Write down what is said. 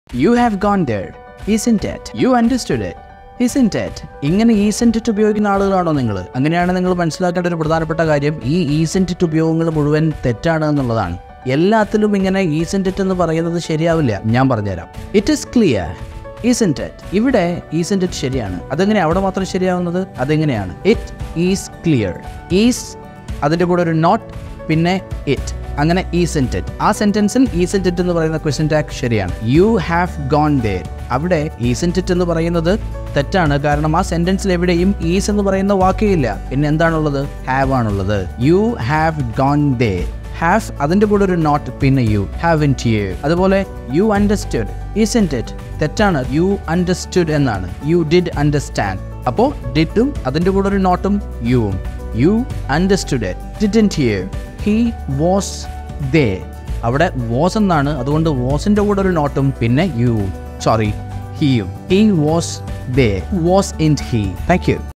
U have gone there isn't it you understood it isn't it ഇങ്ങനെ ഈസെന്റ് it ഉപയോഗിക്കുന്ന ആളുകളാണോ നിങ്ങൾ അങ്ങനെയാണ് നിങ്ങൾ മനസ്സിലാക്കേണ്ട ഒരു പ്രധാനപ്പെട്ട കാര്യം ഈ ഈസെന്റ് ഇറ്റ് ഉപയോഗങ്ങൾ മുഴുവൻ തെറ്റാണ് എന്നുള്ളതാണ് എല്ലാത്തിലും ഇങ്ങനെ ഈസെന്റ് ഇറ്റ് എന്ന് പറയുന്നത് ശരിയാവില്ല ഞാൻ പറഞ്ഞുതരാം it is clear isn't it ഇവിടെ ഈസെന്റ് ഇറ്റ് ശരിയാണ് അതെങ്ങനെ അവിടെ മാത്രം ശരിയാവുന്നത് അതെങ്ങനെയാണ് ഇറ്റ് ഈസ് ക്ലിയർ ഈസ് അതിൻ്റെ കൂടെ ഒരു നോട്ട് പിന്നെ ഇറ്റ് അങ്ങനെ ഈ സെന്റൻറ്റ് ആ സെന്റൻസിൽ ഈ സെന്റൻറ്റ് എന്ന് പറയുന്ന ക്വസ്റ്റ്യൻ ടാഗ് ശരിയാണ് യു ഹാവ് ഗോൺ ദേർ അവിടെ ഈ സെന്റൻറ്റ് എന്ന് പറയുന്നത് തെറ്റാണ് കാരണം ആ സെന്റൻസിൽ എവിടെയും ഈസ് എന്ന് പറയുന്ന വാക്കേ ഇല്ല പിന്നെ എന്താണുള്ളത് ഹാവ് ആണുള്ളത് you have gone there have അതിൻ്റെ കൂടെ ഒരു നോട്ട് പിന്നെ യു ഹാവ് ഇൻ യു അതുപോലെ യു അണ്ടർസ്റ്റുഡ് ഈസെൻറ്റ് ഇറ്റ് തെറ്റാണ് യു അണ്ടർസ്റ്റുഡ് എന്നാണ് യു ഡിഡ് അണ്ടർസ്റ്റാൻഡ് അപ്പോൾ ഡിഡും അതിൻ്റെ കൂടെ ഒരു നോട്ടും യുവും you understood it didn't you he was there അവിടെ വാസ് എന്നാണ് അതുകൊണ്ട് വാസിൻ്റെ കൂടെ ഒരു നോട്ടും പിന്നെ യു സോറി ഹിയും he was there was in he thank U